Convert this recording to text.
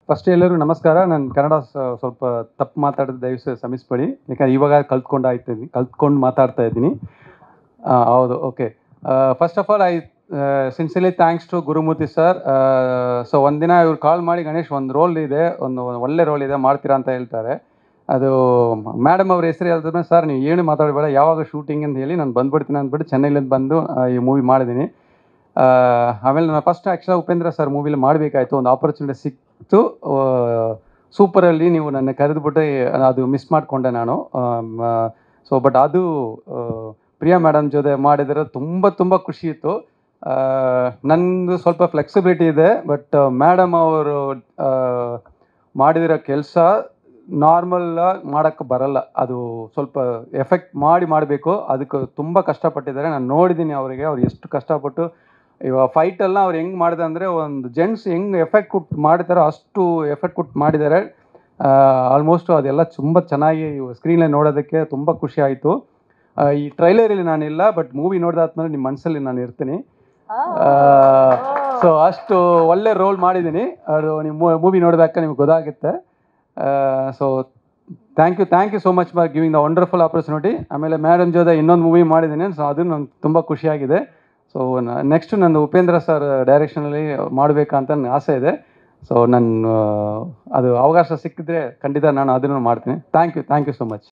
first ಎಲ್ಲರಿಗೂ ನಮಸ್ಕಾರ ನಾನು ಕನ್ನಡ ಸ- ಸ್ವಲ್ಪ ತಪ್ಪು ಮಾತಾಡೋದು ದಯವಿಟ್ಟು ಕ್ಷಮಿಸ್ಬೇಡಿ ಯಾಕಂದ್ರೆ ಇವಾಗ ಕಲ್ತ್ಕೊಂಡು ಆಯ್ತಿದ್ದೀನಿ ಕಲ್ತ್ಕೊಂಡು ಮಾತಾಡ್ತಾ ಇದ್ದೀನಿ ಆ, ಹೌದು okay first of all I sincerely thanks to Gurumurthy sir so ಒಂದಿನ ಇವ್ರು ಕಾಲ್ ಮಾಡಿ ಗಣೇಶ್ ಒಂದು ರೋಲ್ ಇದೆ ಒಂದು ಒಳ್ಳೆ ರೋಲ್ ಇದೆ ಮಾಡ್ತೀರಾ ಅಂತ ಹೇಳ್ತಾರೆ ಅದು ಮೇಡಮ್ ಅವ್ರ ಹೆಸರು ಹೇಳಿದ್ರೆ ಸರ್ ನೀವು ಏನು ಮಾತಾಡಬೇಡ ಯಾವಾಗ ಶೂಟಿಂಗ್ ಅಂತ ಹೇಳಿ ನಾನು ಬಂದ್ಬಿಡ್ತೀನಿ ಅಂದ್ಬಿಟ್ಟು ಚೆನ್ನೈಲಿಂದ ಬಂದು ಆ, ಈ ಮೂವಿ ಮಾಡಿದ್ದೀನಿ ಆ, ಆಮೇಲೆ ನಾನು ಫಸ್ಟ್ ಆ್ಯಕ್ಚುಲಿ ಉಪೇಂದ್ರ ಸರ್ ಮೂವಿಲಿ ಮಾಡಬೇಕಾಯ್ತು ಒಂದು ಆಪರ್ಚುನಿಟಿ ಸಿಕ್ತು ಸೂಪರಲ್ಲಿ ನೀವು ನನ್ನ ಕರೆದುಬಿಟ್ಟು ಅದು ಮಿಸ್ ಮಾಡಿಕೊಂಡೆ ನಾನು ಸೊ ಬಟ್ ಅದು ಆ, ಪ್ರಿಯಾ ಮೇಡಮ್ ಜೊತೆ ಮಾಡಿದರೆ ತುಂಬ ತುಂಬ ಖುಷಿ ಇತ್ತು ಆ, ನಂದು ಸ್ವಲ್ಪ ಫ್ಲೆಕ್ಸಿಬಿಲಿಟಿ ಇದೆ ಬಟ್ ಮೇಡಮ್ ಅವರು ಆ, ಮಾಡಿದಿರೋ ಕೆಲಸ ನಾರ್ಮಲ್ ಮಾಡೋಕ್ಕೆ ಬರಲ್ಲ ಅದು ಸ್ವಲ್ಪ ಎಫೆಕ್ಟ್ ಮಾಡಿ ಮಾಡಬೇಕು ಅದಕ್ಕೆ ತುಂಬ ಕಷ್ಟಪಟ್ಟಿದ್ದಾರೆ ನಾನು ನೋಡಿದ್ದೀನಿ ಅವರಿಗೆ ಅವ್ರು ಎಷ್ಟು ಕಷ್ಟಪಟ್ಟು ಇವಾಗ ಫೈಟೆಲ್ಲ ಅವ್ರು ಹೆಂಗೆ ಮಾಡಿದೆ ಅಂದರೆ ಒಂದು ಜೆಂಟ್ಸ್ ಹೆಂಗೆ ಎಫೆಕ್ಟ್ ಕೊಟ್ಟು ಮಾಡ್ತಾರೋ ಅಷ್ಟು ಎಫೆಕ್ಟ್ ಕೊಟ್ಟು ಮಾಡಿದ್ದಾರೆ ಆಲ್ಮೋಸ್ಟ್ ಅದೆಲ್ಲ ತುಂಬ ಚೆನ್ನಾಗಿ ಸ್ಕ್ರೀನಲ್ಲಿ ನೋಡೋದಕ್ಕೆ ತುಂಬ ಖುಷಿ ಆಯಿತು ಈ ಟ್ರೈಲರಲ್ಲಿ ನಾನಿಲ್ಲ ಬಟ್ ಮೂವಿ ನೋಡಿದಾದ್ಮೇಲೆ ನಿಮ್ಮ ಮನಸ್ಸಲ್ಲಿ ನಾನು ಇರ್ತೀನಿ ಸೊ ಅಷ್ಟು ಒಳ್ಳೆ ರೋಲ್ ಮಾಡಿದ್ದೀನಿ ಅದು ನೀವು ಮೂವಿ ನೋಡಿದಾಗ ನಿಮ್ಗೆ ಗೊತ್ತಾಗುತ್ತೆ so thank you thank you so much for giving the wonderful opportunity ಆಮೇಲೆ ಮೇಡಮ್ ಜೊತೆ ಇನ್ನೊಂದು ಮೂವಿ ಮಾಡಿದ್ದೀನಿ ಸೊ ಅದು ನಂಗೆ ತುಂಬ ಖುಷಿಯಾಗಿದೆ ಸೊ ನೆಕ್ಸ್ಟ್ ನಂದು ಉಪೇಂದ್ರ ಸರ್ ಡೈರೆಕ್ಷನಲ್ಲಿ ಮಾಡಬೇಕಂತ ನನ್ನ ಆಸೆ ಇದೆ ಸೊ ನಾನು ಅದು ಅವಕಾಶ ಸಿಕ್ಕಿದ್ರೆ ಖಂಡಿತ ನಾನು ಅದನ್ನು ಮಾಡ್ತೀನಿ thank you thank you so much